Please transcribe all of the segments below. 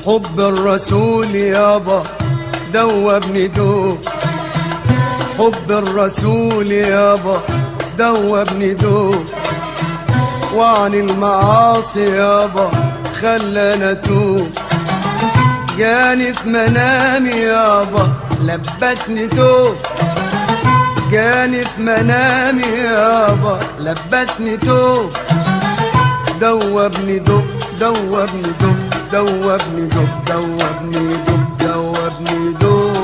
حب الرسول يابا دوبني دوب حب الرسول يابا دوبني دوب وعن المعاصي يابا خلاني اتوب جاني في منامي يابا لبسني توب جاني في منامي يابا لبسني توب دوبني دوب دوبني دوب دوبني دوب دوبني دوب دوبني دوب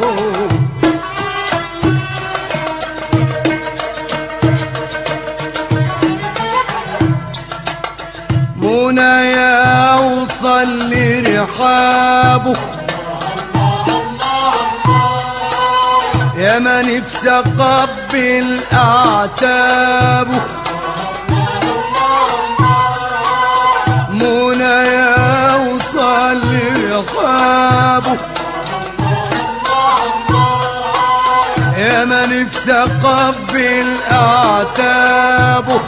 منى يا اوصل لرحابه يا ما نفسي اقبل اعتابه منى يا اوصل لرحابه يا ما نفسي اقبل اعتابه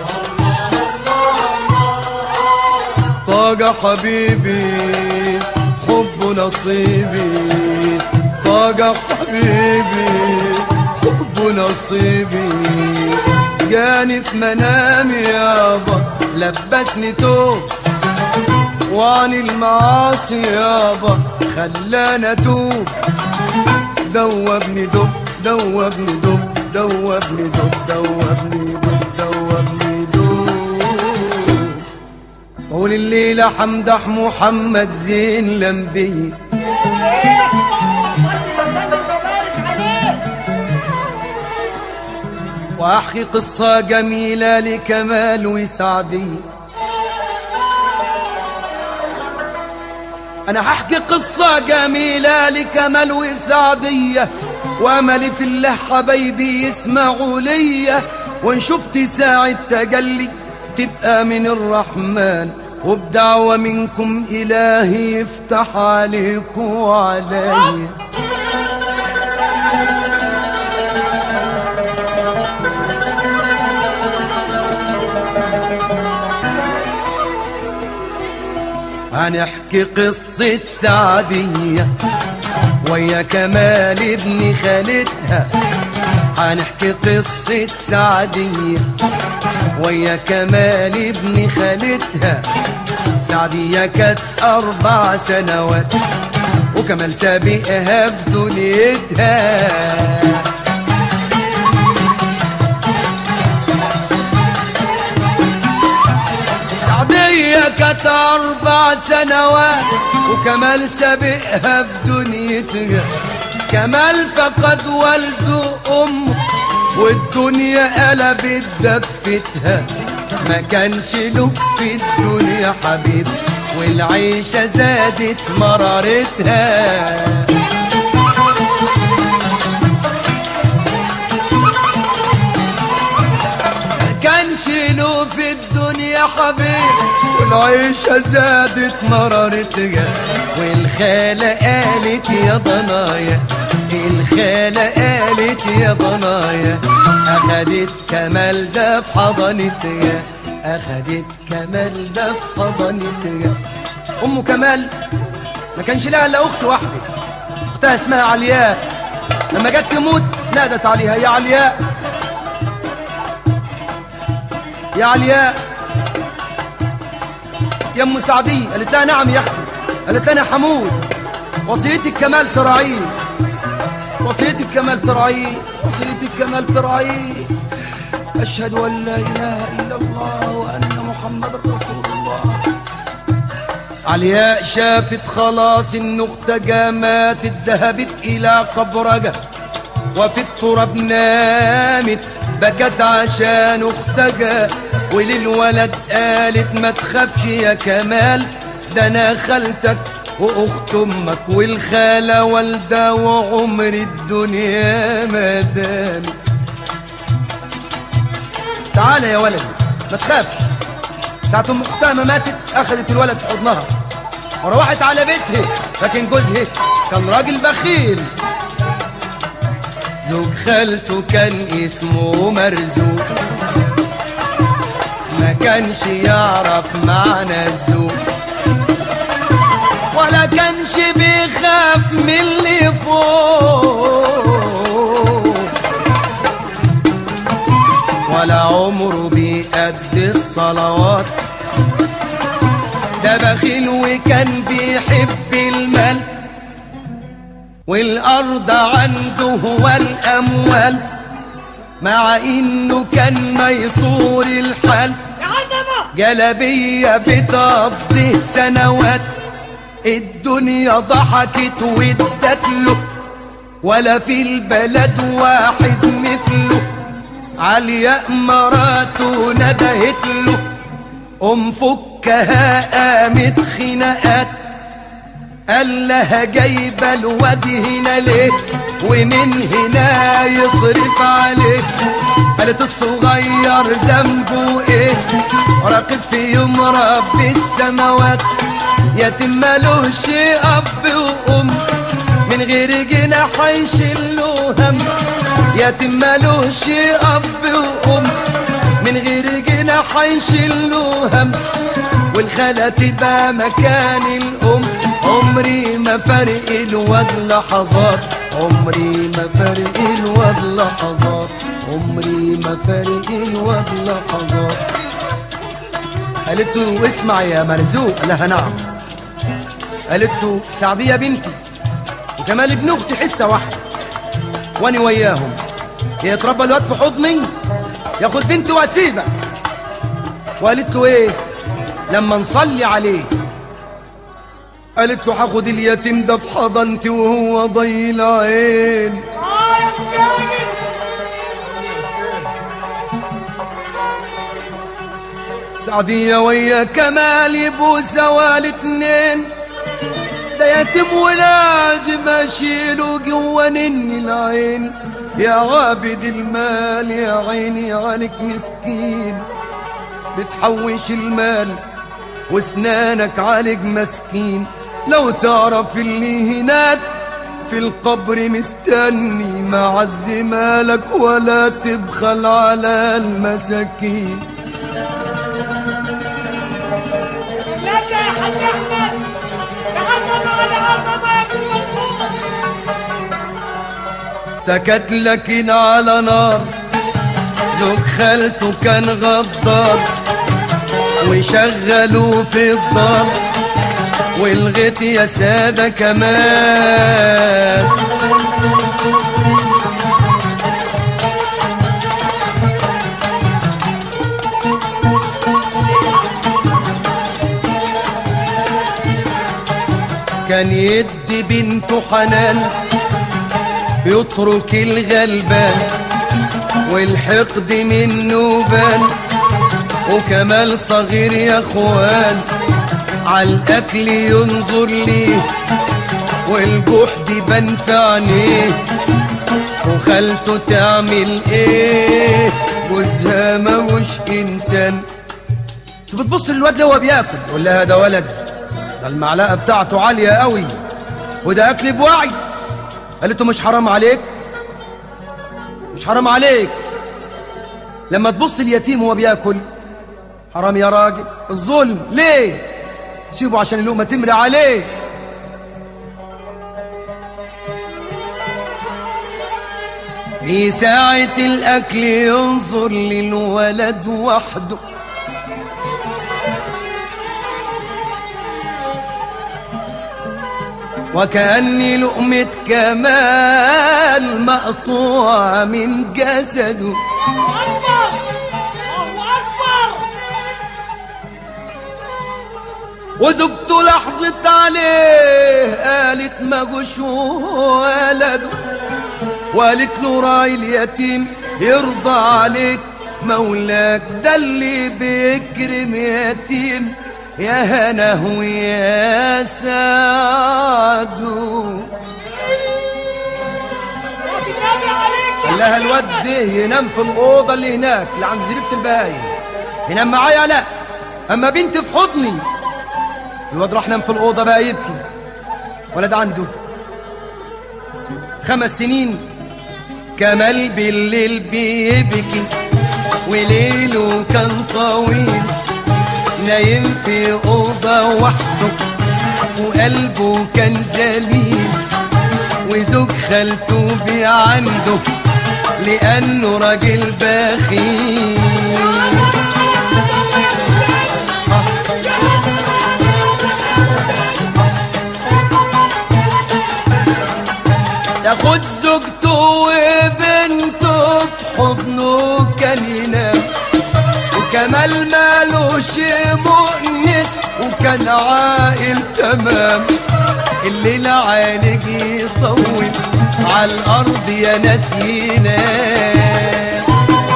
طاقة حبيبي حب نصيبي طاقة حبيبي حب نصيبي جاني في منامي يابا لبسني توب وعن المعاصي يابا خلاني اتوب دوبني دب دوبني دب دوبني دب دوبني دب دوبني دب قول الليلة حمدح محمد زين لمبي واحكي قصة جميلة لكمال وسعدي انا هحكي قصة جميلة لكمال وسعدية واملي في الله حبايبي يسمعوا ليا وان شفت ساعة تجلي تبقى من الرحمن وبدعوة منكم إلهي يفتح عليك وعليا هنحكي قصة سعدية ويا كمال ابن خالتها هنحكي قصة سعدية ويا كمال ابن خالتها سعدية كانت أربع سنوات وكمال سابقها بدنيتها سعدية كانت أربع سنوات وكمال سابقها بدنيتها كمال فقد والده أمه والدنيا قلبت دفتها ما كانش له في الدنيا حبيب والعيشة زادت مرارتها ما كانش له في الدنيا حبيب والعيشة زادت مرارتها والخالة قالت يا ضنايا الخالة قالت يا ضنايا أخدت كمال ده في حضنتها أخدت كمال ده في حضنتها أم كمال ما كانش لها إلا أخت واحدة أختها اسمها علياء لما جت تموت نادت عليها يا علياء يا علياء يا ام سعدية قالت لها نعم يا اختي قالت لها انا حمود وصيتك كمال تراعيه وصيتك كمال تراعيه وصيتك كمال تراعيه أشهد أن لا إله إلا الله وأن محمد رسول الله علياء شافت خلاص إن أختها ماتت ذهبت إلى قبرها وفي التراب نامت بكت عشان أختها وللولد قالت ما تخافش يا كمال ده أنا خالتك واخت امك والخاله والده وعمر الدنيا ما دامت تعالى يا ولدي ما تخافش ساعة ام اختها ما ماتت اخذت الولد في حضنها وروحت على بيتها لكن جوزها كان راجل بخيل زوج خالته كان اسمه مرزوق ما كانش يعرف معنى الزوج ولا كانش بيخاف من اللي فوق ولا عمره بيأدي الصلوات ده بخيل وكان بيحب المال والأرض عنده هو الأموال مع إنه كان ميسور الحال يا عزمة جلبية بتقضي سنوات الدنيا ضحكت وادت له ولا في البلد واحد مثله عليا مراته ندهت له ام فكها قامت خناقات قال لها جايبه الواد هنا ليه ومن هنا يصرف عليه قالت الصغير ذنبه ايه راقب في يوم رب السماوات يتم ملوش اب وام من غير جناح يشيله هم يتم ملوش اب وام من غير جناح يشيله هم والخالة تبقى مكان الأم عمري ما فرق الواد لحظات عمري ما فرق الواد لحظات عمري ما فرق الواد لحظات قالت له اسمع يا مرزوق قال لها نعم قالت له سعدية بنتي وكمال ابن اختي حتة واحدة واني وياهم يتربى الواد في حضني ياخد بنتي واسيبها وقالت له ايه لما نصلي عليه قالت له هاخد اليتيم ده في حضنتي وهو ضي العين اه يا مجاهد سعدية ويا كمال يبقوا سوا الاتنين ده يتيم ولازم اشيله جوا نني العين يا عابد المال يا عيني عليك مسكين بتحوش المال واسنانك عليك مسكين لو تعرف اللي هناك في القبر مستني معز مالك ولا تبخل على المساكين لك يا حاج احمد يا عزمة على عزمة يا ابن منصور سكت لكن على نار زوج خالته كان غدار وشغلوه في الدار والغيت يا سادة كمان كان يدي بنته حنان يترك الغلبان والحقد منه بان وكمال صغير يا اخوان عالاكل ينظر ليه والجحد بان في عينيه وخالته تعمل ايه جوزها موش انسان انت بتبص للواد ده وهو بياكل تقول لها ده ولد ده المعلقه بتاعته عاليه قوي وده اكل بوعي قالت له مش حرام عليك مش حرام عليك لما تبص اليتيم وهو بياكل حرام يا راجل الظلم ليه سيبه عشان اللقمه تمري عليه في ساعة الأكل ينظر للولد وحده وكأني لقمة كمال مقطوعة من جسده أكبر الله أكبر وزوجته لحظت عليه قالت ما جوش ولده وقالت له راعي اليتيم يرضى عليك مولاك ده اللي بيكرم يتيم يا هناه ويا سعده يا بالنبي عليك يا قال لها حاج الواد أحمد. ده ينام في الأوضة اللي هناك اللي عند زريبة البهايم ينام معايا لا أما بنتي في حضني الواد راح نام في الأوضة بقى يبكي ولد عنده خمس سنين كمال بالليل بيبكي وليله كان طويل نايم في أوضة وحده وقلبه كان ذليل وزوج خالته بيه عنده لأنه راجل بخيل ياخد زوجته وبنته في حضنه كان ينام وكمال مالوش مؤنس وكان عاقل تمام الليل عالج يطول على الأرض يا ناس ينام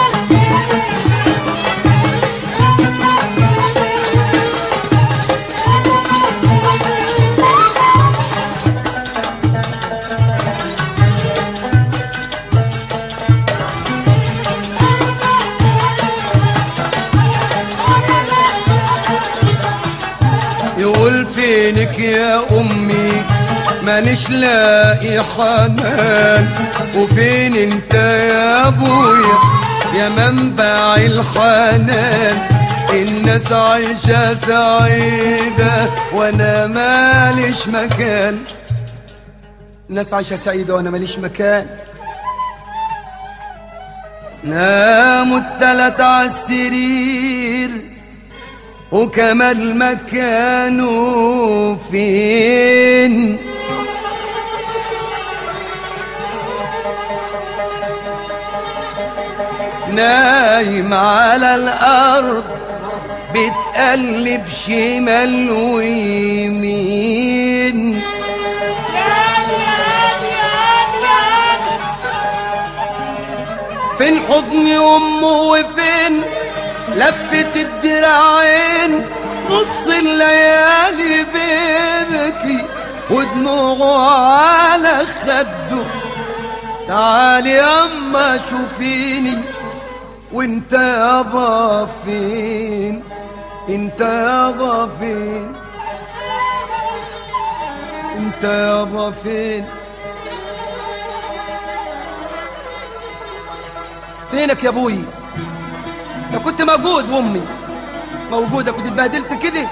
يقول فينك يا أمي مانيش لاقي حنان وفين انت يا ابويا يا منبع الحنان الناس عايشة سعيدة وانا ماليش مكان الناس عايشة سعيدة وانا ماليش مكان ناموا التلات عالسرير وكمان مكانه فين نايم على الأرض بتقلب شمال ويمين هادي هادي هادي هادي فين حضن أمه وفين لفة الدراعين نص الليالي بيبكي ودموعه على خده تعالي ياما شوفيني وانت يابا فين انت يابا فين انت يابا فين فينك يا ابوي لو كنت موجود وامي موجوده كنت اتبهدلت كده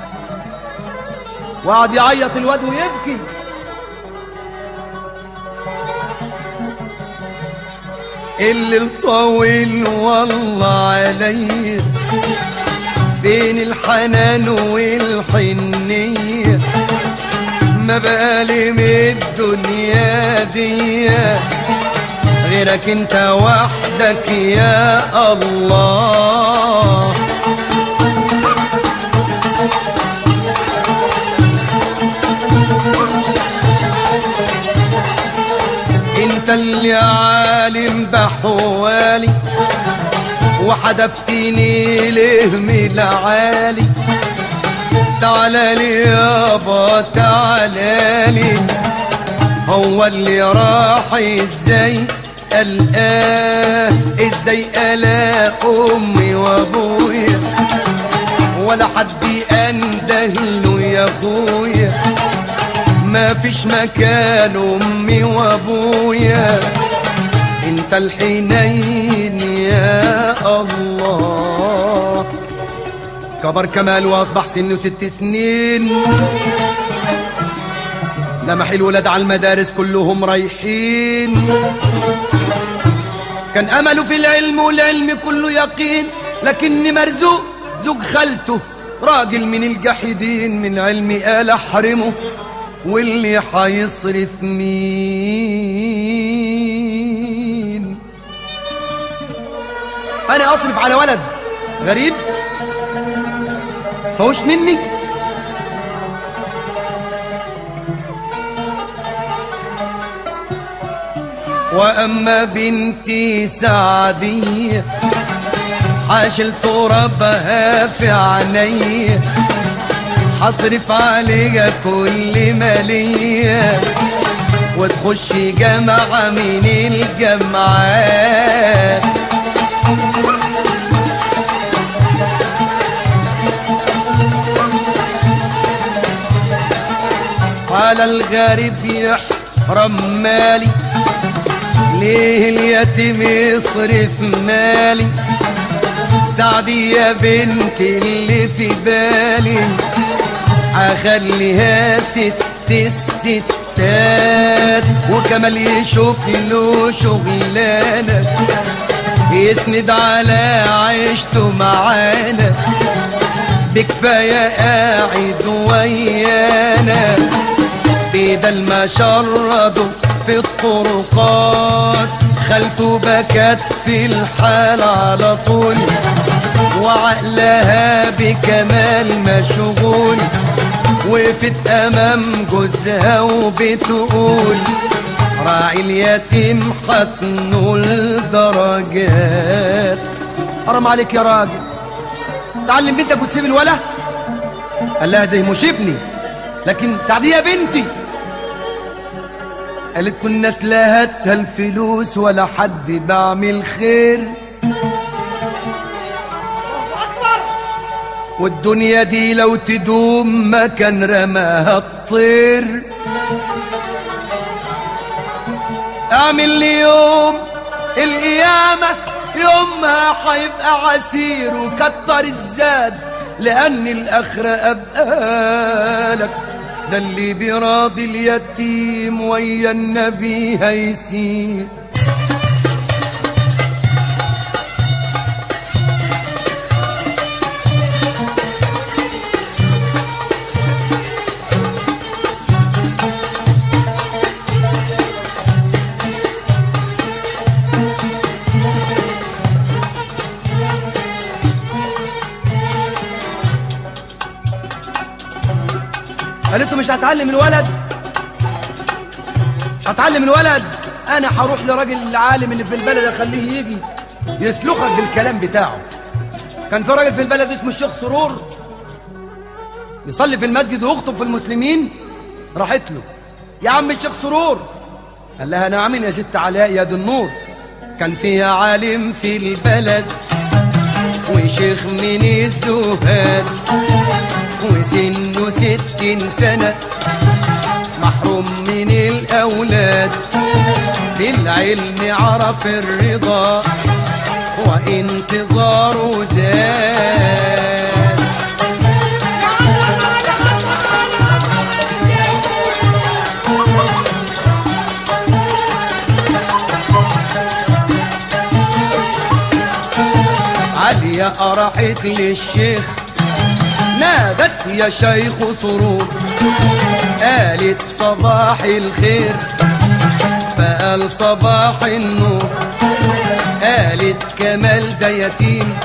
وقعد يعيط الواد ويبكي الليل طويل والله علي فين الحنان والحنية ما بقالي من الدنيا دي غيرك انت وحدك يا الله انت اللي عالم بحوالي وحدفتني ليه من العالي تعالى لي يابا تعالى لي هو اللي راح ازاي قلقاه ازاي قلق امي وابويا ولا حد اندهله يا اخويا ما فيش مكان امي وابويا انت الحنين يا الله كبر كمال واصبح سنه ست سنين لمح الولاد على المدارس كلهم رايحين كان امله في العلم والعلم كله يقين لكني مرزوق زوج خالته راجل من الجحدين من علمي قال احرمه واللي حيصرف مين انا اصرف على ولد غريب هوش مني واما بنتي سعديه حاشل ترابها في عينيه حصرف عليها كل مالية وتخش جامعة من الجامعات على الغريب يحرم مالي ليه اليتيم يصرف مالي سعدي يا بنت اللي في بالي اخليها ست الستات وكمال يشوف له شغلانه يسند على عيشته معانا بكفايه قاعد ويانا بدل ما شردوا في الطرقات خالته بكت في الحال على طول وعقلها بكمال مشغول وقفت امام جوزها وبتقول راعي اليتيم حتنه الدرجات حرام عليك يا راجل تعلم بنتك وتسيب الولا قال لها ده مش ابني لكن سعدية بنتي قالت له الناس لا هاتها الفلوس ولا حد بعمل خير اكبر والدنيا دي لو تدوم ما كان رماها الطير اعمل لي يوم القيامة يومها هيبقى عسير وكتر الزاد لأن الآخرة أبقى لك ده اللي بيراضي اليتيم ويا النبي هيسير قالت له مش هتعلم الولد مش هتعلم الولد انا هروح لراجل العالم اللي في البلد اخليه يجي يسلخك بالكلام بتاعه كان في راجل في البلد اسمه الشيخ سرور يصلي في المسجد ويخطب في المسلمين راحت له يا عم الشيخ سرور قال لها نعم يا ست علاء يا دي النور كان فيها عالم في البلد وشيخ من الزهاد وسنه ستين سنة محروم من الأولاد بالعلم عرف الرضا وانتظاره زاد عليا راحت للشيخ نادت يا شيخ سرور قالت صباح الخير فقال صباح النور قالت كمال ده يتيم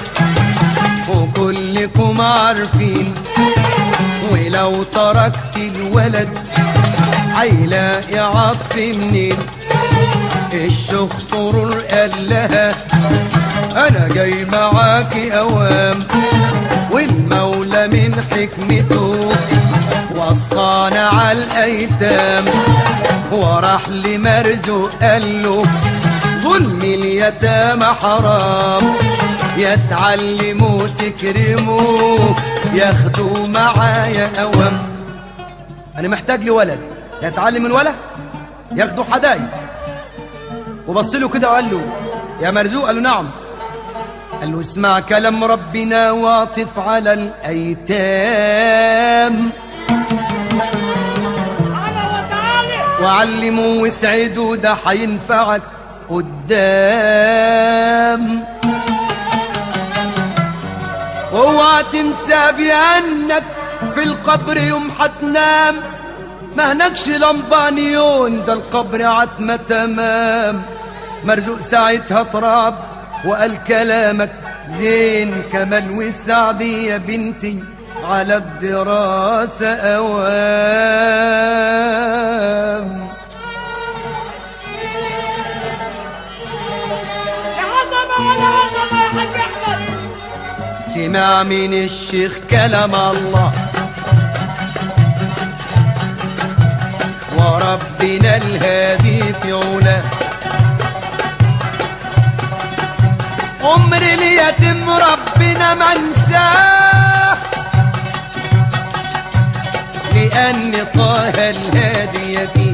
وكلكم عارفين ولو تركت الولد هيلاقي عطف منين الشيخ سرور قال لها انا جاي معاكي اوام والمولى من حكمته وصانا على الايتام وراح لمرزق قال له ظلم اليتامى حرام يتعلموا تكرموا ياخدوا معايا اوام انا محتاج لولد يتعلم الولد ياخدوا حدايق وبص له كده وقال له يا مرزوق قال له نعم قال له اسمع كلام ربنا واعطف على الايتام تعالى وتعالى وعلموا واسعدوا ده هينفعك قدام واوعى تنسى بانك في القبر يوم هتنام ما هناكش لمبانيون ده القبر عتمة تمام مرزوق ساعتها تراب وقال كلامك زين كمال وسعدي يا بنتي على الدراسة أوام يا عظمة ولا عظمة يا حاج احمد سمع من الشيخ كلام الله وربنا الهادي في علاه عمر اليتيم ربنا ما انساه لأن طه الهادي يتيم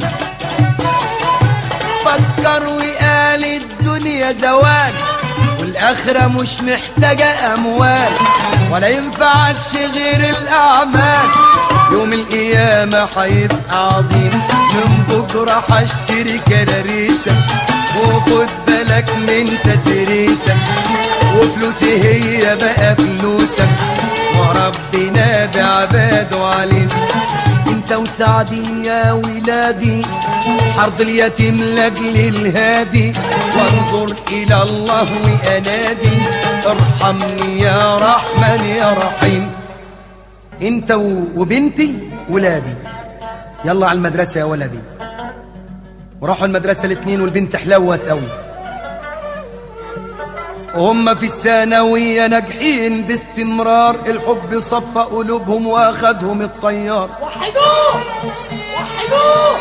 فكر وقال الدنيا زوال والآخرة مش محتاجة أموال ولا ينفعكش غير الأعمال يوم القيامة هيبقى عظيم من بكرة هشتري كراريسة وخد بالك من تدريسك وفلوسي هي بقى فلوسك وربنا بعباده عليم انت وسعدي يا ولادي حرض اليتيم لاجل الهادي وانظر الى الله وانادي ارحمني يا رحمن يا رحيم انت و- وبنتي ولادي يلا على المدرسة يا ولدي وراحوا المدرسة الاتنين والبنت حلوت قوي وهم في الثانوية ناجحين باستمرار الحب صفى قلوبهم واخدهم الطيار وحدوه وحدوه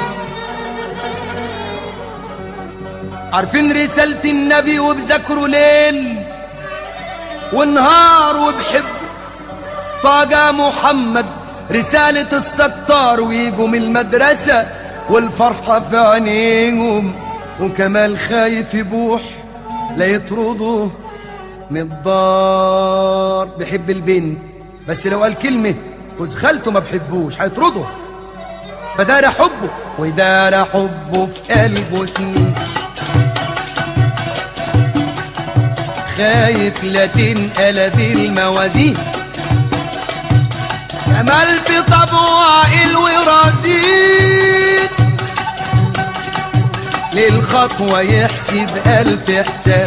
عارفين رسالة النبي وبذكروا ليل ونهار وبحبه طاقة محمد رسالة الستار ويجوا من المدرسة والفرحة في عينيهم وكمال خايف يبوح لا يطردوه من الدار بيحب البنت بس لو قال كلمة جوز خالته ما بحبوش هيطرده فدار حبه ودار حبه في قلبه سنين خايف لا تنقل دي الموازين امل في طبوع الورازين للخطوة يحسب ألف حساب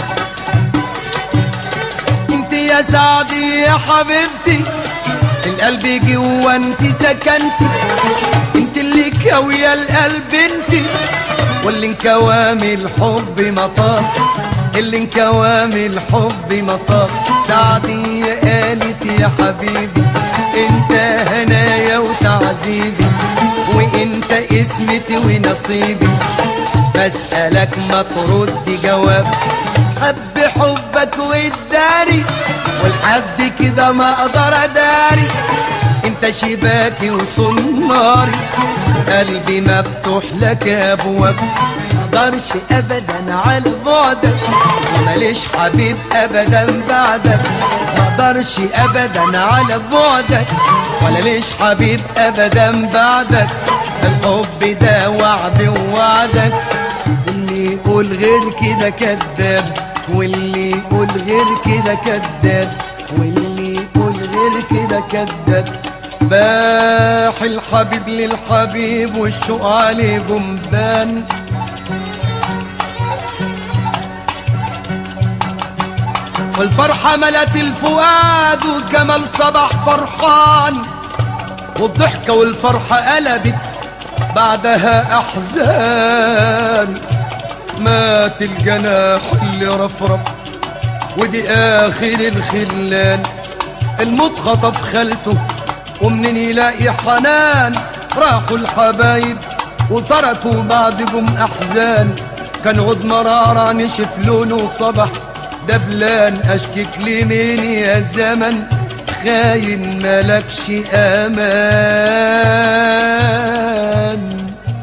انت يا سعدي يا حبيبتي القلب جوا انت سكنتي انت اللي كاوية القلب انت واللي انكوامي الحب مطار اللي انكوامي الحب مطار سعدي يا قالت يا حبيبي انت هنايا وتعذيبي وانت اسمتي ونصيبي بسألك ما ترد جواب حب حبك والداري والحد كده ما اقدر اداري انت شباكي وصناري قلبي مفتوح لك ابواب مقدرش ابدا على بعدك ماليش حبيب ابدا بعدك مقدرش ابدا على بعدك ولا ليش حبيب ابدا بعدك الحب ده وعد ووعدك اللي يقول غير كده كذاب واللي يقول غير كده كذاب واللي يقول غير كده كذاب باح الحبيب للحبيب والشوق عليه جنبان والفرحة ملت الفؤاد وكمال صبح فرحان والضحكة والفرحة قلبت بعدها أحزان مات الجناح اللي رفرف ودي آخر الخلان الموت خطف خالته ومنين يلاقي حنان راحوا الحبايب وتركوا بعدهم أحزان كان عود مرارة نشف لونه صبح دبلان أشكك لمين يا زمن خاين ملكش أمان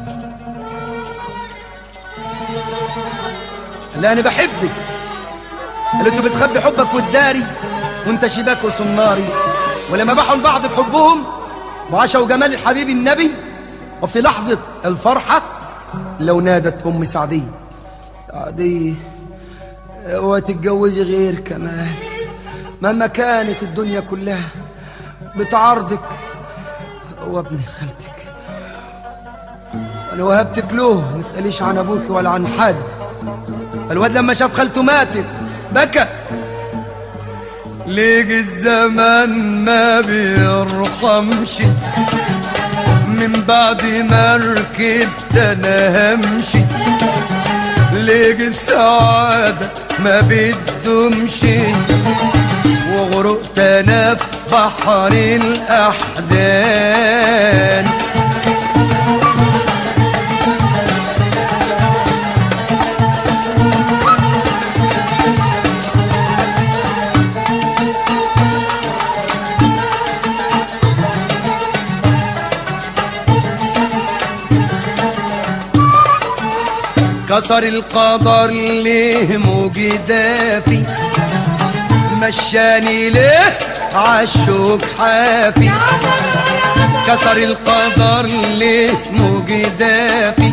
لا أنا بحبك اللي انتوا بتخبي حبك والداري وانت شباك وصناري ولما باحوا البعض بحبهم وعاشوا جمال الحبيب النبي وفي لحظة الفرحة لو نادت أم سعدية سعدية اوعي تتجوزي غير كمال مهما كانت الدنيا كلها بتعارضك هو ابن خالتك انا وهبتك له ما تساليش عن ابوك ولا عن حد الواد لما شاف خالته ماتت بكى ليجي الزمان ما بيرحمش من بعد ما ركبت انا همشي ليجي السعادة ما بتدومش وغرقت انا في بحر الاحزان كسر القدر ليه مجدافي مشاني ليه عالشوك حافي يا عسل كسر القدر ليه مجدافي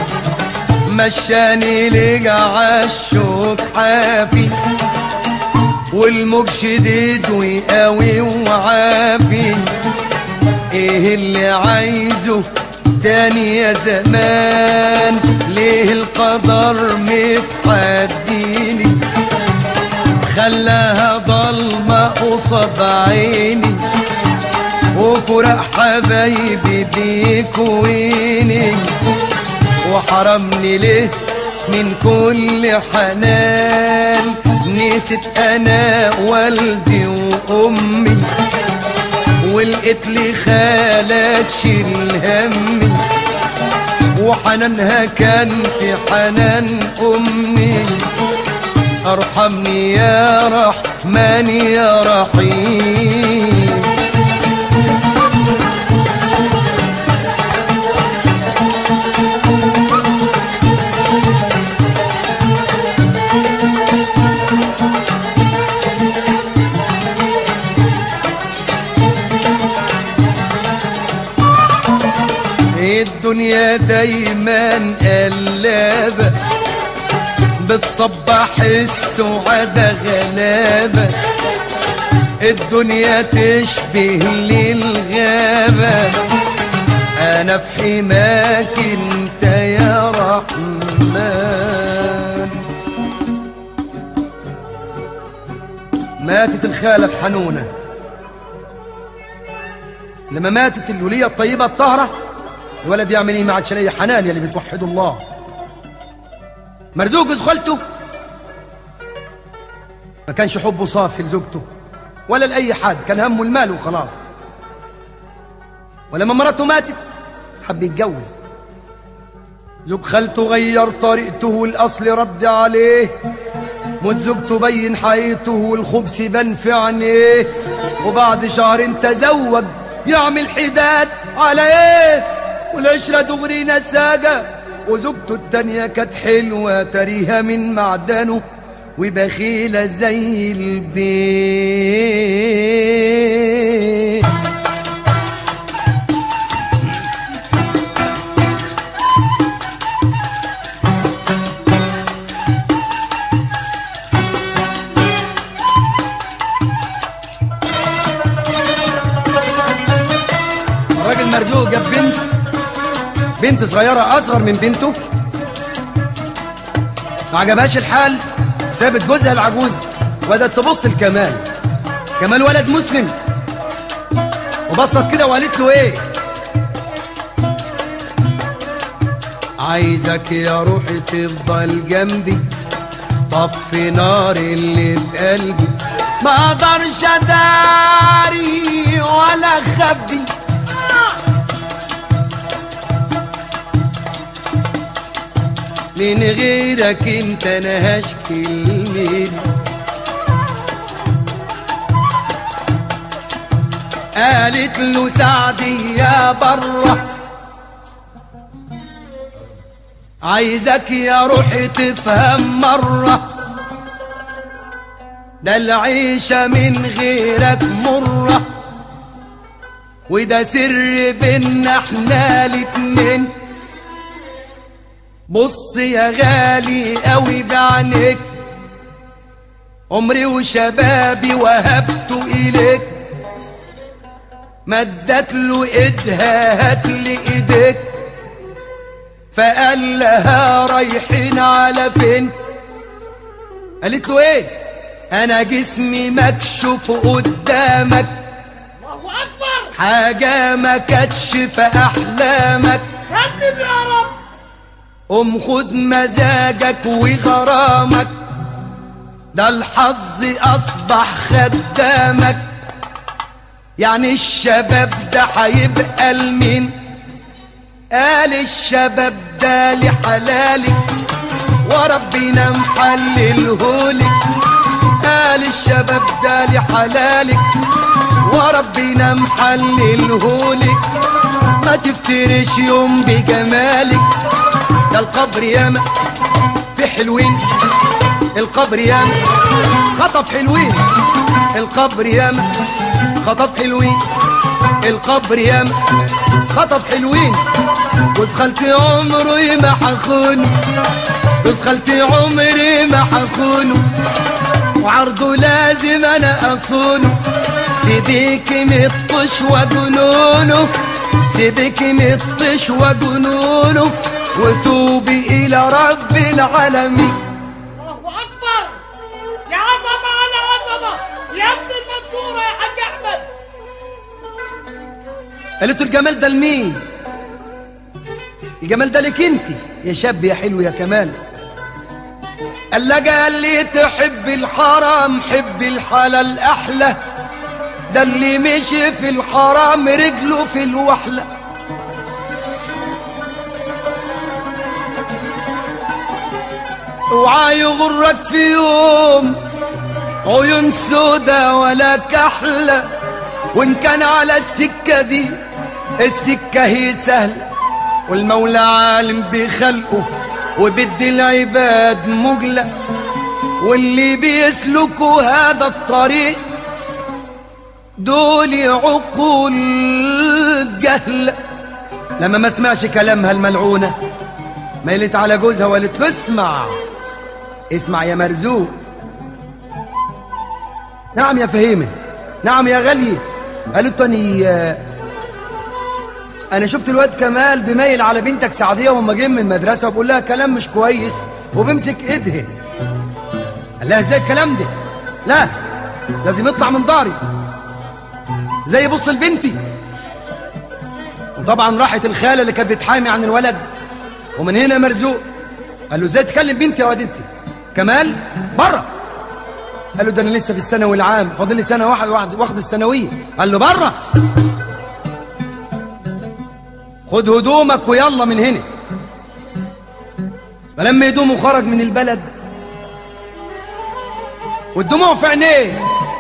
مشاني لجع الشوك حافي والموج شديد وقوي وعافي ايه اللي عايزه تاني يا زمان ليه القدر متحديني خلاها ضلمة قصاد عيني وفرق حبايبي بيكويني وحرمني ليه من كل حنان نسيت انا والدي وامي ولقيت لي خالة تشيل همي وحنانها كان في حنان امي ارحمني يا رحمن يا رحيم الدنيا دايما قلابة بتصبح السعادة غلابة الدنيا تشبه للغابة أنا في حماك أنت يا رحمن ماتت الخالة الحنونة لما ماتت الولية الطيبة الطاهرة الولد يعمل ايه ما عادش لاقي حنان يا اللي بتوحدوا الله مرزوق جوز خالته ما كانش حبه صافي لزوجته ولا لاي حد كان همه المال وخلاص ولما مراته ماتت حب يتجوز زوج خالته غير طريقته والاصل رد عليه موت زوجته بين حقيقته والخبز بان في عينيه وبعد شهرين تزوج يعمل حداد على ايه والعشرة دغري نساجة وزوجته التانية كانت حلوة تريها من معدنه وبخيلة زي البيت الراجل مرزوق جاب بنت بنت صغيرة أصغر من بنته ما عجبهاش الحال سابت جوزها العجوز وبدأت تبص لكمال كمال ولد مسلم وبصت كده وقالت له ايه عايزك يا روحي تفضل جنبي طفي نار اللي في قلبي ما اقدرش اداري ولا اخبي من غيرك انت انا هشكي لمين قالت له سعدي يا بره عايزك يا روحي تفهم مرة ده العيشة من غيرك مرة وده سر بينا احنا الاتنين بص يا غالي قوي بعينيك عمري وشبابي وهبته إليك مدت له ايدها هات لي ايديك فقال لها رايحين على فين قالت له ايه انا جسمي مكشوف قدامك الله اكبر حاجة ما كانتش في احلامك سلم يا رب قوم خد مزاجك وغرامك ده الحظ اصبح خدامك يعني الشباب ده هيبقى لمين قال الشباب ده لحلالي وربنا محللهولك قال الشباب ده لحلالك وربنا محللهولك ما تفترش يوم بجمالك ده القبر ياما في حلوين القبر ياما خطف حلوين القبر ياما خطف حلوين القبر ياما خطف حلوين جوز خالتي عمري ما حخونه جوز خالتي عمري ما حخونه وعرضه لازم انا اصونه سيبيك مطش وجنونه سيبك مطش وجنونه وتوبي الى رب العالمين الله اكبر يا عظمه على عظمه يا ابن المنصوره يا حاج احمد قالت له الجمال ده لمين الجمال ده لك انت يا شاب يا حلو يا كمال قال لها قال لي تحب الحرام حب الحلال احلى ده اللي مشي في الحرام رجله في الوحله اوعى يغرك في يوم عيون سودا ولا كحلة وان كان على السكة دي السكة هي سهلة والمولى عالم بخلقه وبدي العباد مجلة واللي بيسلكوا هذا الطريق دول عقول جهلة لما ما سمعش كلامها الملعونة ميلت على جوزها وقالت له اسمع اسمع يا مرزوق نعم يا فهيمة نعم يا غالية قالت له اني انا شفت الواد كمال بميل على بنتك سعدية وهم جايين من المدرسة وبقول لها كلام مش كويس وبمسك ايدها قال لها ازاي الكلام ده لا لازم يطلع من داري زي بص لبنتي وطبعا راحت الخالة اللي كانت بتحامي عن الولد ومن هنا مرزوق قال له ازاي تكلم بنتي يا واد انت كمال بره قال له ده انا لسه في الثانوي العام فاضل لي سنه واحد واحد واخد الثانويه قال له بره خد هدومك ويلا من هنا فلما هدومه خرج من البلد والدموع في عينيه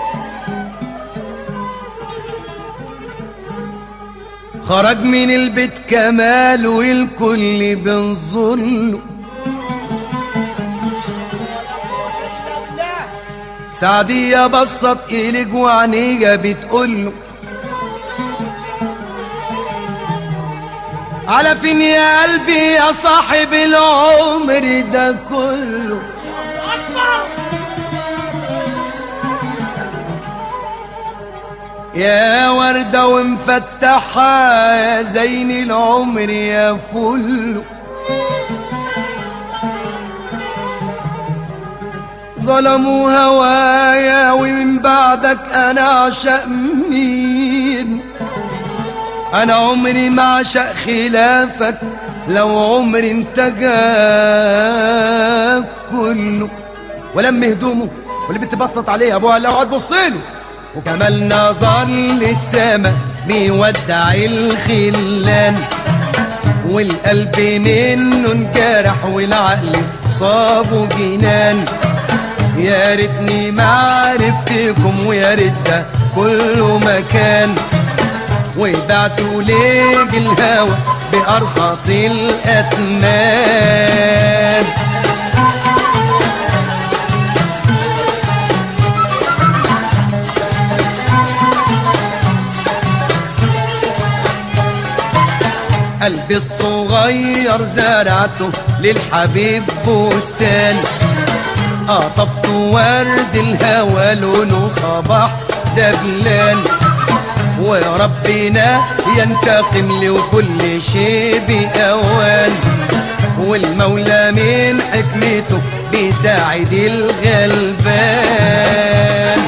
خرج من البيت كمال والكل بنظله لا سعدية بصت إليك وعينيها بتقوله على فين يا قلبي يا صاحب العمر ده كله اكبر يا وردة ومفتحة يا زين العمر يا فل ظلموا هوايا ومن بعدك انا اعشق مين انا عمري ما اعشق خلافك لو عمري انت جاك كله ولم هدومه واللي بتبسط عليه ابوها لو قعد بصيله وكمال نظر للسما بيودع الخلان والقلب منه انجرح والعقل صابه جنان يا ريتني ما عرفتكم ويا ريت ده كله مكان وبعتوا ليج الهوى بأرخص الأثمان قلبي الصغير زرعته للحبيب بستان قطفت ورد الهوى لونه صباح دبلان وربنا ينتقم لي وكل شيء بأوان والمولى من حكمته بيساعد الغلبان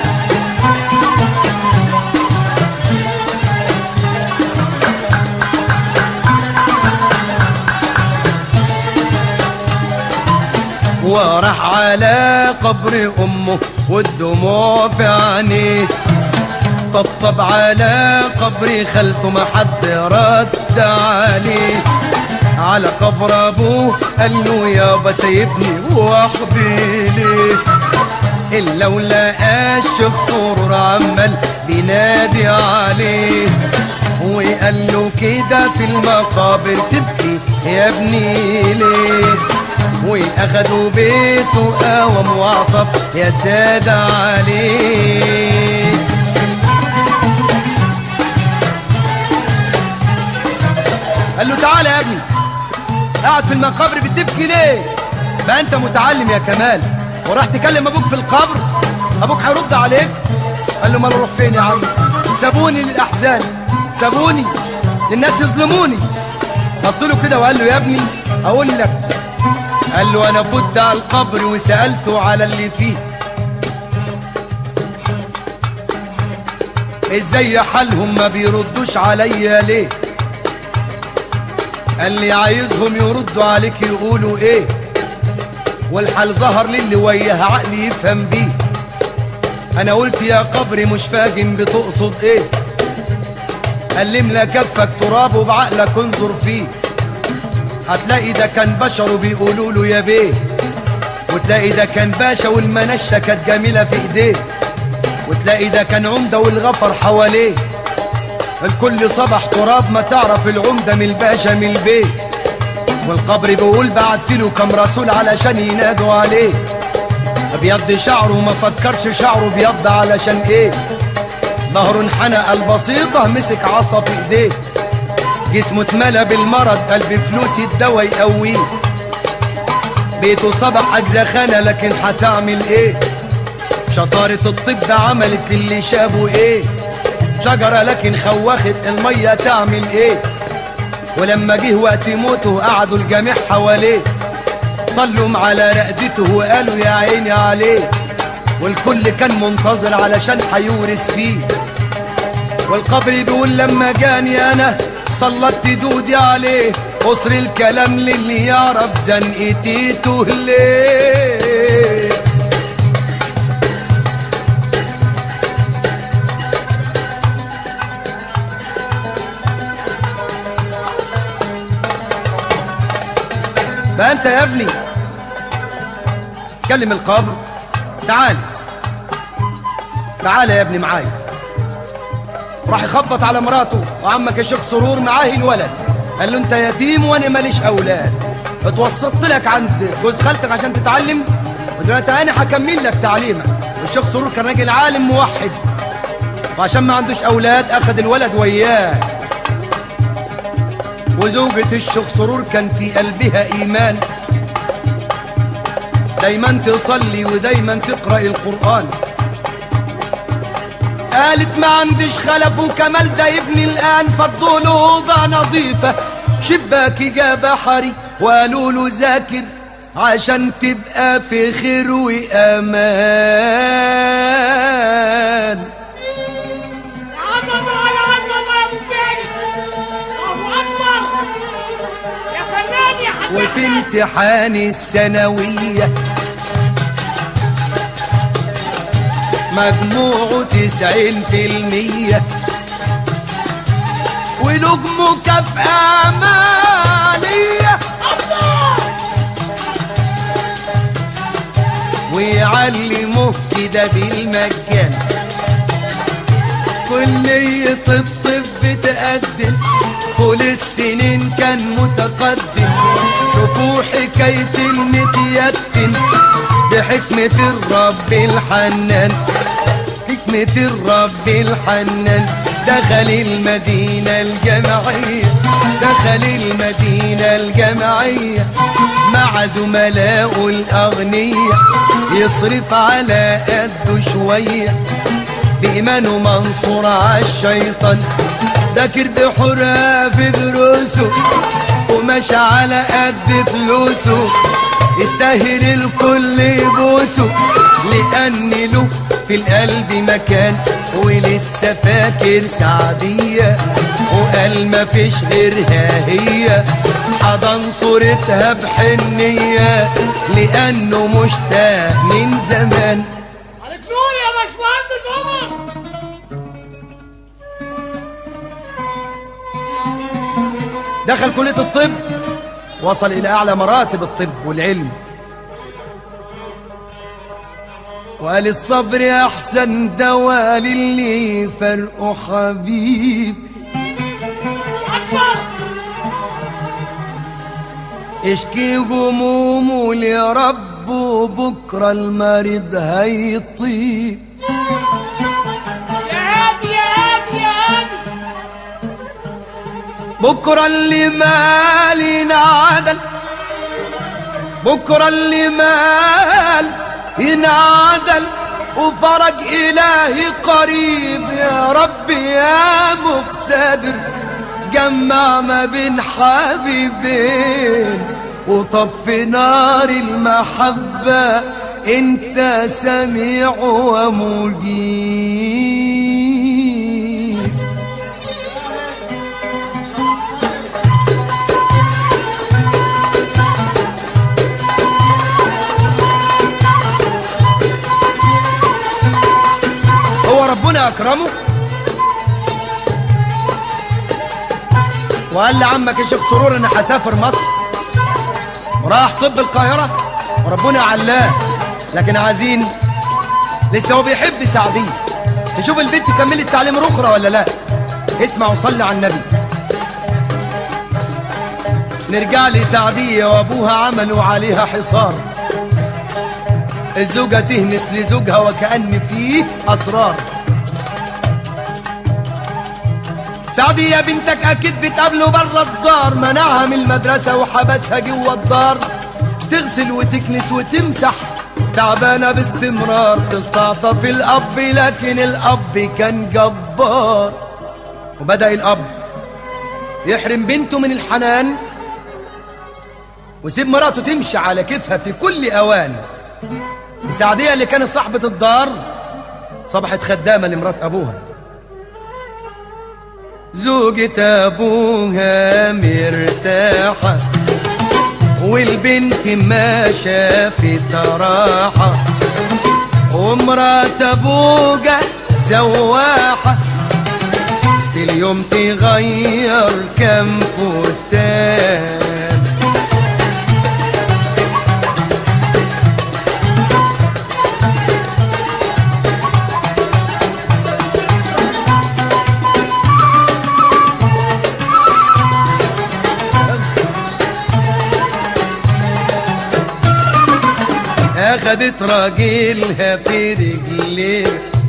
وراح على قبر امه والدموع في عينيه طبطب على قبر خالته ما حد رد عليه على قبر ابوه قال له يابا سايبني وحدي ليه الا ولقى الشيخ سرور عمال بينادي عليه وقال له كده في المقابر تبكي يا ابني ليه واخدوا بيته قوم وعطف يا سادة عليه قال له تعالى يا ابني قاعد في المقابر بتبكي ليه بقى انت متعلم يا كمال وراح تكلم ابوك في القبر ابوك هيرد عليك قال له ما اروح فين يا عم سابوني للاحزان سابوني الناس يظلموني بص له كده وقال له يا ابني اقول لك قال له انا فت على القبر وسالته على اللي فيه ازاي حالهم ما بيردوش عليا ليه قال لي عايزهم يردوا عليك يقولوا ايه والحال ظهر للي وياه عقلي يفهم بيه انا قلت يا قبري مش فاهم بتقصد ايه قال املا كفك تراب وبعقلك انظر فيه هتلاقي ده كان بشر وبيقولوا له يا بيه وتلاقي ده كان باشا والمنشة كانت جميلة في ايديه وتلاقي ده كان عمدة والغفر حواليه الكل صبح تراب ما تعرف العمدة من الباشا من البيت والقبر بيقول بعتله كم رسول علشان ينادوا عليه ابيض شعره ما فكرش شعره بيض علشان ايه ظهره انحنى البسيطة مسك عصا في ايديه جسمه اتملى بالمرض قلب فلوس الدواء يقويه بيته صبح اجزخانة لكن هتعمل ايه شطارة الطب عملت للي شابه ايه شجرة لكن خوخت المية تعمل ايه ولما جه وقت موته قعدوا الجميع حواليه طلوا على رقدته وقالوا يا عيني عليه والكل كان منتظر علشان هيورث فيه والقبر بيقول لما جاني انا سلطت دودي عليه قصر الكلام للي يعرف زنقتيته ليه بقى انت يا ابني كلم القبر تعال تعال يا ابني معايا راح يخبط على مراته وعمك الشيخ سرور معاه الولد قال له انت يتيم وانا ماليش اولاد اتوسطت لك عند جوز خالتك عشان تتعلم ودلوقتي انا هكمل لك تعليمك والشيخ سرور كان راجل عالم موحد وعشان ما عندوش اولاد اخذ الولد وياه وزوجة الشيخ سرور كان في قلبها ايمان دايما تصلي ودايما تقرأ القرآن قالت ما عنديش خلف وكمال ده ابني الآن فضوا له أوضة نظيفة شباك جاب حري وقالوا له ذاكر عشان تبقى في خير وأمان عظمة على عظمة يا ابو كامل الله اكبر يا فنان يا حاج وفي أحمد. امتحان الثانوية مجموعه تسعين في المية وله مكافأة مالية ويعلموه كده بالمجان كلية الطب بتقدم طول السنين كان متقدم شوفوا حكاية المتيتم بحكمة الرب الحنان حكمة الرب الحنان دخل المدينة الجامعية دخل المدينة الجامعية مع زملائه الأغنياء يصرف على قده شوية بإيمانه منصور عالشيطان ذاكر بحرها في دروسه وماشي على قد فلوسه يستاهل الكل يبوسه لأن له في القلب مكان ولسه فاكر سعدية وقال مفيش غيرها هي حضن صورتها بحنية لأنه مشتاق من زمان عليك نور يا باشمهندس عمر دخل كلية الطب وصل إلى أعلى مراتب الطب والعلم وقال الصبر أحسن دواء للي فرقه حبيب اكبر اشكي همومه لربه بكرة المريض هيطيب يا هادي يا هادي يا هادي بكرة اللي مال ينعدل بكرة اللي مال ينعدل وفرج إلهي قريب يا رب يا مقتدر جمع ما بين حبيبين وطفي نار المحبة انت سميع ومجيب هو ربنا أكرمه وقال لعمك يا شيخ سرور أنا هسافر مصر وراح طب القاهرة وربنا علاه لكن عايزين لسه هو بيحب سعدية نشوف البنت كملت تعليم أخرى ولا لا اسمع وصلي على النبي نرجع لسعدية وأبوها عملوا عليها حصار الزوجة تهمس لزوجها وكأن فيه أسرار سعدية بنتك أكيد بتقابله برا الدار منعها من المدرسة وحبسها جوا الدار تغسل وتكنس وتمسح تعبانة باستمرار تستعطف الأب لكن الأب كان جبار وبدأ الأب يحرم بنته من الحنان ويسيب مراته تمشي على كيفها في كل أوان سعدية اللي كانت صاحبة الدار صبحت خدامة لمرات أبوها زوجة أبوها مرتاحة والبنت ما شافت راحة ومرات أبوها سواحة في اليوم تغير كم فستان أخدت راجلها في رجليه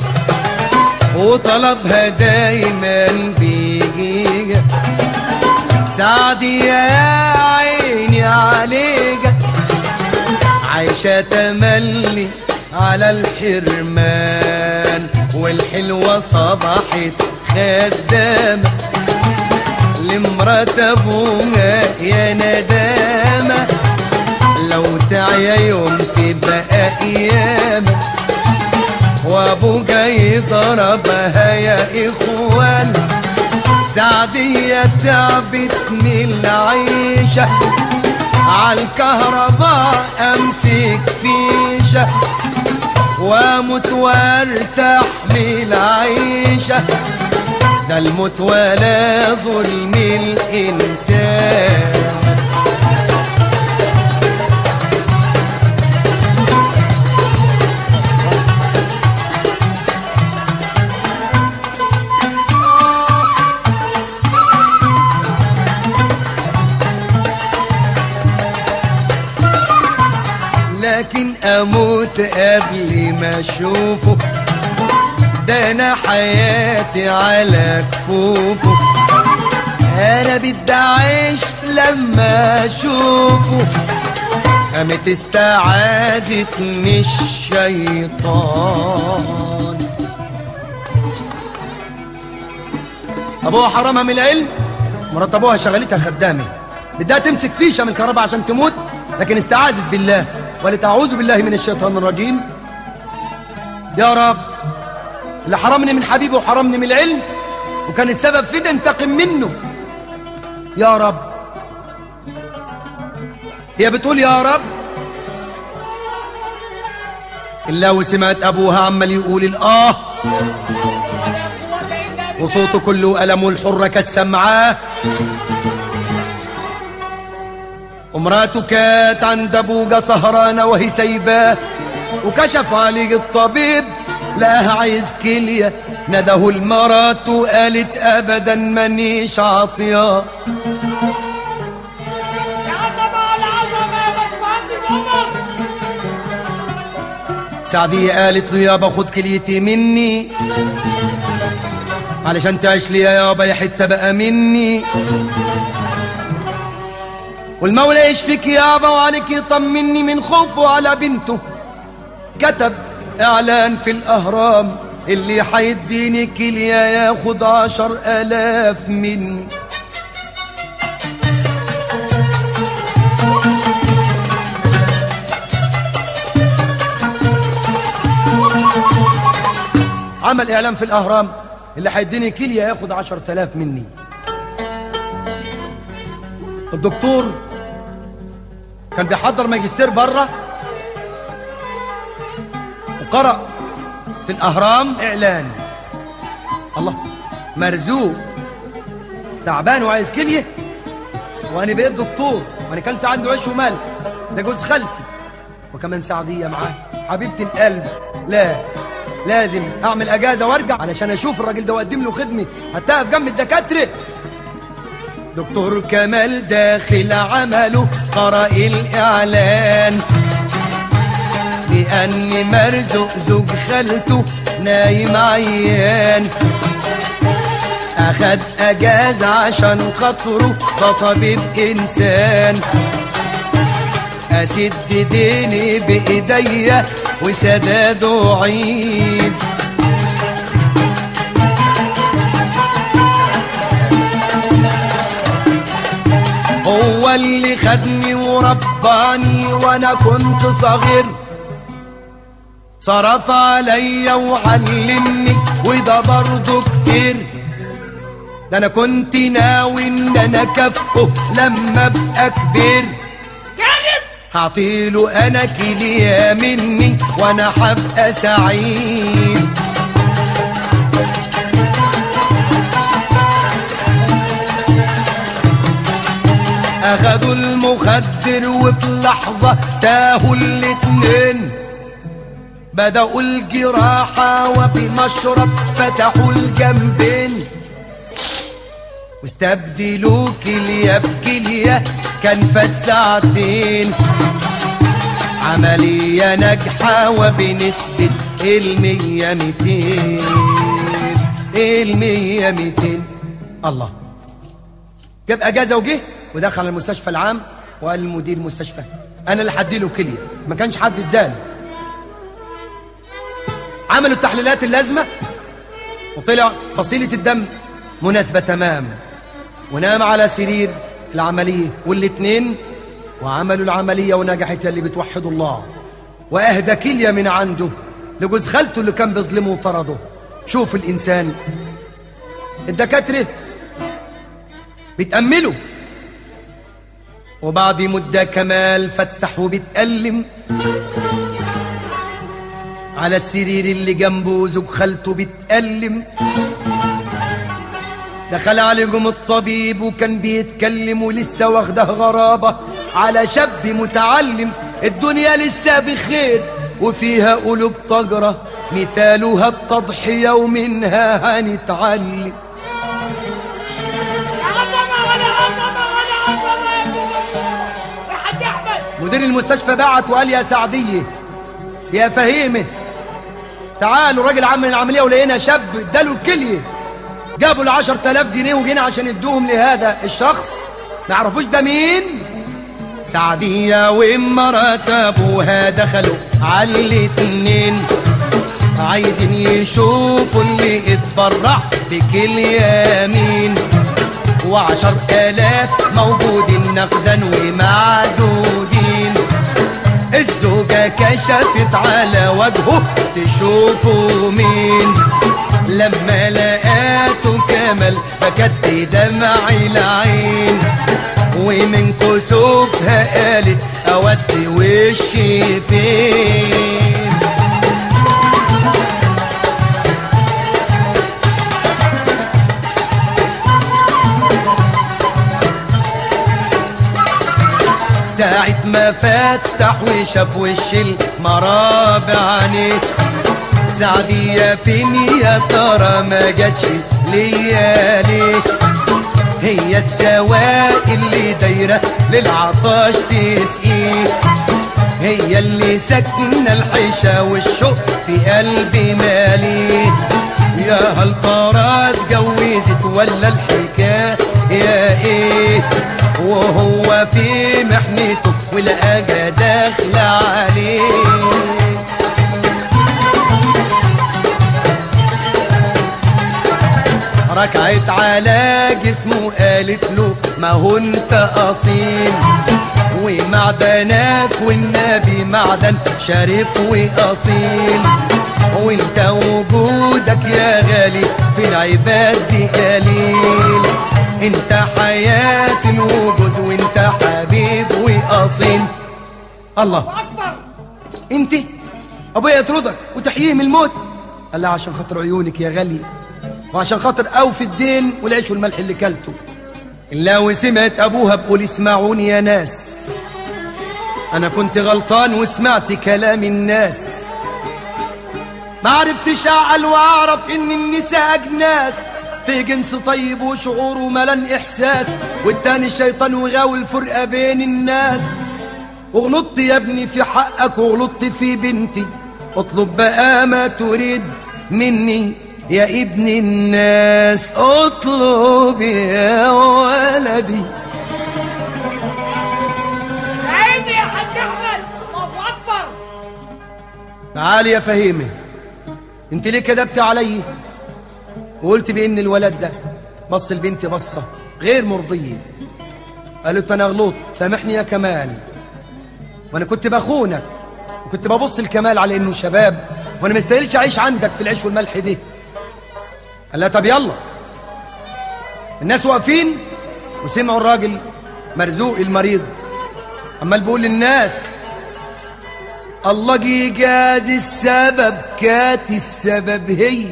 وطلبها دايما بيجيها سعدي يا عيني عليك عايشة تملي على الحرمان والحلوة صبحت خدامة لمرات أبوها يا ندامة لو تعيا يوم تبقى ايام وابوك يضربها يا اخوان سعدية تعبت من العيشة عالكهرباء امسك فيشة واموت وارتاح من العيشة ده الموت ولا ظلم الانسان لكن اموت قبل ما اشوفه ده انا حياتي على كفوفه انا بدي اعيش لما اشوفه قامت استعاذت من الشيطان ابوها حرمها من العلم مرات ابوها شغلتها خدامه بدها تمسك فيشه من الكهرباء عشان تموت لكن استعاذت بالله قالت اعوذ بالله من الشيطان الرجيم يا رب اللي حرمني من حبيبي وحرمني من العلم وكان السبب في ده انتقم منه يا رب هي بتقول يا رب إلا وسمعت أبوها عمال يقول الآه وصوته كله ألم والحرة كانت سمعاه ومراته كانت عند أبوها سهرانة وهي سايباه وكشف عليه الطبيب لقاها عايز كلية نده المرات وقالت أبدا مانيش عاطياه يا عظمة على عظمة يا باشمهندس عمر سعدية قالت له يابا خد كليتي مني علشان تعيش لي يا يابا يا حتة بقى مني والمولى يشفيك يابا وعليك يطمني من خوفه على بنته كتب اعلان في الاهرام اللي حيديني كلية ياخد عشر الاف مني عمل اعلان في الاهرام اللي هيديني كليه ياخد عشر تلاف مني الدكتور كان بيحضر ماجستير بره وقرأ في الاهرام اعلان الله مرزوق تعبان وعايز كليه وانا بقيت دكتور وانا كنت عنده عيش ومال ده جوز خالتي وكمان سعديه معاه حبيبه القلب لا لازم اعمل اجازه وارجع علشان اشوف الراجل ده واقدم له خدمه هتقف جنب الدكاتره دكتور كمال داخل عمله قرأ الاعلان بأن مرزق زوج خالته نايم عيان أخد أجازة عشان خاطره ده طبيب إنسان أسد ديني بإيديا وسداده عيد هو اللي خدني ورباني وانا كنت صغير صرف عليا وعلمني وده برضه كتير ده انا كنت ناوي ان انا اكافئه لما ابقى كبير كاذب هعطيله انا كليه مني وانا هبقى سعيد اخدوا المخدر وفي لحظة تاهوا الاتنين بدأوا الجراحة وبمشرط فتحوا الجنبين واستبدلوا كلية بكلية كان فات ساعتين عملية ناجحة وبنسبة المية ميتين المية ميتين الله جاب اجازه وجه ودخل المستشفى العام وقال للمدير المستشفى انا اللي هديله كليه ما كانش حد اداني عملوا التحليلات اللازمه وطلع فصيله الدم مناسبه تمام ونام على سرير العمليه والاثنين وعملوا العمليه ونجحت اللي بتوحدوا الله واهدى كليه من عنده لجوز خالته اللي كان بيظلمه وطرده شوف الانسان الدكاتره بيتأملوا وبعد مدة كمال فتح وبيتألم على السرير اللي جنبه زوج خالته بيتألم دخل عليهم الطبيب وكان بيتكلم ولسه واخده غرابة على شاب متعلم الدنيا لسه بخير وفيها قلوب طجرة مثالها التضحية ومنها هنتعلم عظمة ولا عظمة ولا عظمة يا ابو منصور يا حاج احمد مدير المستشفى بعت وقال يا سعدية يا فهيمة تعالوا راجل عمل العملية ولقينا شاب اداله الكلية جابوا له 10000 جنيه وجينا عشان يدوهم لهذا الشخص ما يعرفوش ده مين سعدية ومرات ابوها دخلوا على الاتنين عايزين يشوفوا اللي اتبرع بكلية مين وعشر آلاف موجودين نقدا ومعدودين الزوجة كشفت على وجهه تشوفوا مين لما لقاته كمل بكت دمع العين ومن كسوفها قالت اودي وشي فين ساعة ما فتح وشاف وش المرابع عينيه سعدية فين يا ترى ما جاتش ليا ليه هي السوائل اللي دايرة للعطاش تسقيه هي اللي سكنة الحيشة والشوق في قلبي مالي يا هل ترى اتجوزت ولا الحكاية ايه وهو في محنته والأجا داخلة عليه ركعت على جسمه قالت له ما هو انت اصيل ومعدنك والنبي معدن شريف واصيل وانت وجودك يا غالي في العباد دي قليل انت حياة الوجود وانت حبيب واصيل الله اكبر انت ابويا يطردك وتحييه من الموت قال لها عشان خاطر عيونك يا غالي وعشان خاطر اوفي الدين والعيش والملح اللي كلته الا وسمعت ابوها بقول اسمعوني يا ناس انا كنت غلطان وسمعت كلام الناس ما عرفتش اعقل واعرف ان النساء اجناس في جنس طيب وشعور وملان احساس والتاني الشيطان وغاوي الفرقه بين الناس وغلطت يا ابني في حقك وغلطت في بنتي اطلب بقى ما تريد مني يا ابن الناس اطلب يا ولدي عيني يا حاج احمد الله اكبر تعالي يا فهيمة انت ليه كذبت علي وقلت بان الولد ده بص البنت بصة غير مرضية قالت انا غلطت سامحني يا كمال وانا كنت بخونك وكنت ببص الكمال على انه شباب وانا مستاهلش اعيش عندك في العيش والملح دي قال لها طب يلا الناس واقفين وسمعوا الراجل مرزوق المريض عمال بيقول للناس الله جي جاز السبب كات السبب هي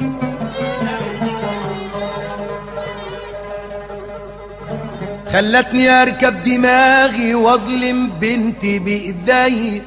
خلتني اركب دماغي واظلم بنتي بايدي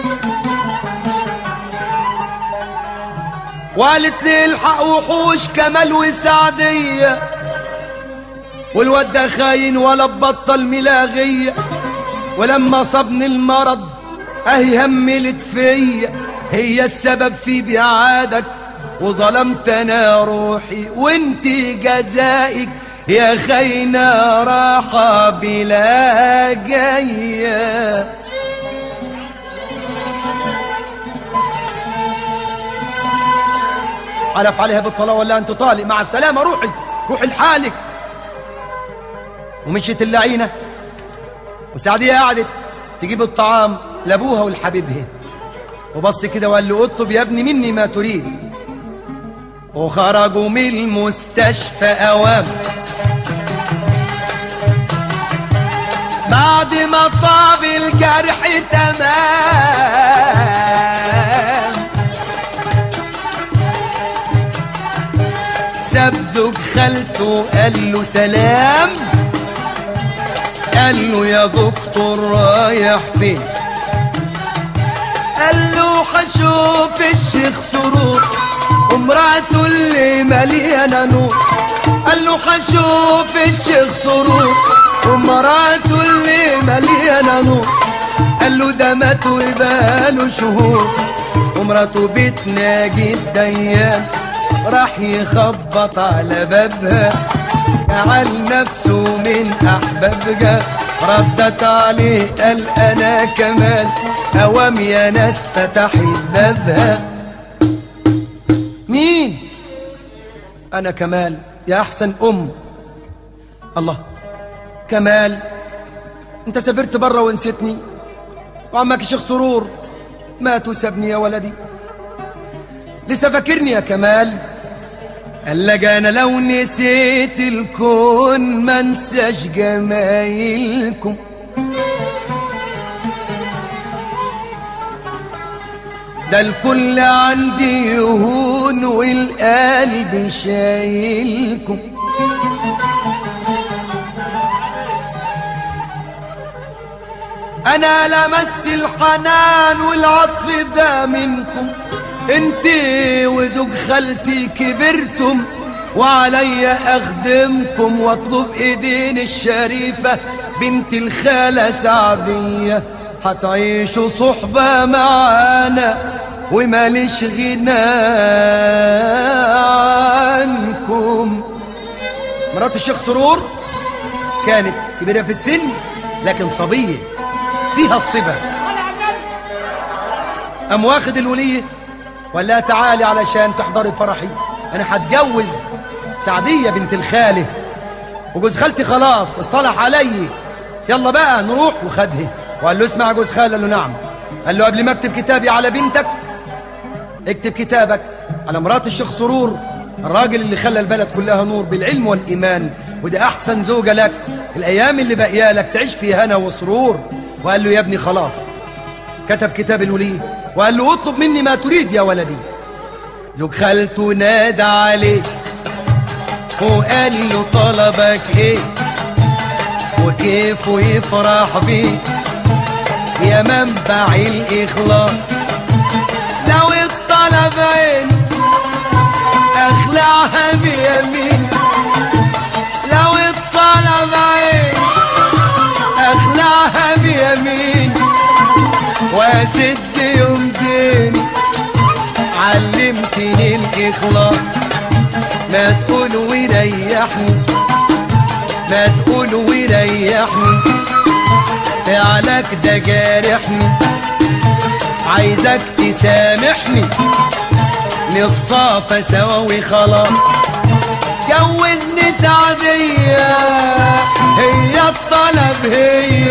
وقالت لي الحق وحوش كمال وسعديه والواد ده خاين ولا بطل ملاغيه ولما صابني المرض اهي هملت فيا هي السبب في بعادك وظلمت انا روحي وانت جزائك يا خاينة راحة بلا جاية عرف عليها بالطلاق ولا انت طالق مع السلامة روحي روحي لحالك ومشيت اللعينة وسعدية قعدت تجيب الطعام لابوها ولحبيبها وبص كده وقال له اطلب يا ابني مني ما تريد وخرجوا من المستشفى اوام بعد ما طاب الجرح تمام ساب زوج خالته قال له سلام قال له يا دكتور رايح فين قال له هشوف الشيخ سرور ومراته اللي مليانه نور قال له هشوف الشيخ سرور ومراته اللي مليانه نور قال له ده مات وبقاله شهور ومراته بتناجي الديان راح يخبط على بابها جعل نفسه من احبابها ردت عليه قال انا كمان اوام يا ناس فتحت بابها مين انا كمال يا احسن ام الله كمال انت سافرت بره ونسيتني وعمك الشيخ سرور مات وسابني يا ولدي لسه فاكرني يا كمال قال لك انا لو نسيت الكون ما انساش جمايلكم ده الكل عندي يهون والقلب شايلكم انا لمست الحنان والعطف ده منكم انت وزوج خالتي كبرتم وعليا اخدمكم واطلب ايدين الشريفة بنت الخالة سعدية هتعيشوا صحبة معانا وماليش غنى عنكم مرات الشيخ سرور كانت كبيرة في السن لكن صبية فيها الصبا صلى على النبي قام واخد الولية وقال لها تعالي علشان تحضري فرحي انا هتجوز سعدية بنت الخالة وجوز خالتي خلاص اصطلح علي يلا بقى نروح وخدها وقال له اسمع يا جوز خالة قال له نعم قال له قبل ما اكتب كتابي على بنتك اكتب كتابك على مرات الشيخ سرور الراجل اللي خلى البلد كلها نور بالعلم والإيمان وده أحسن زوجة لك الأيام اللي باقيه لك تعيش في هنا وسرور وقال له يا ابني خلاص كتب كتاب الولي وقال له اطلب مني ما تريد يا ولدي زوج خالته نادى عليه وقال له طلبك ايه وكيف يفرح بيه يا منبع الإخلاص لو الطلب عين أخلعها بيمين لو الطلب عين أخلعها بيمين وأسد يوم ديني علمتني الإخلاص ما تقول وريحني ما تقول وريحني فعلك ده جارحني عايزك تسامحني نصافى سوا وخلاص جوزني سعدية هي الطلب هي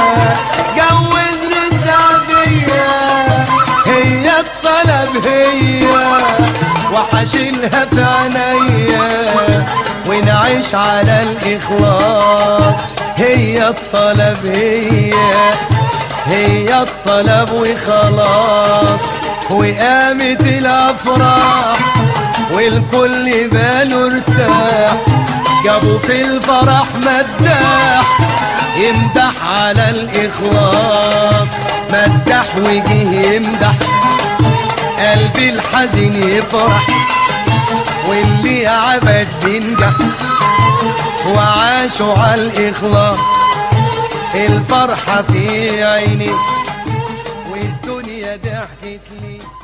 جوزني سعدية هي الطلب هي وحشيلها في عينيا ونعيش على الإخلاص هي الطلب هي هي الطلب وخلاص وقامت الافراح والكل باله ارتاح جابوا في الفرح مداح يمدح على الاخلاص مدح وجه يمدح قلبي الحزين يفرح واللي عبد ينجح وعاشوا على الاخلاص الفرحة في عيني والدنيا ضحكت لي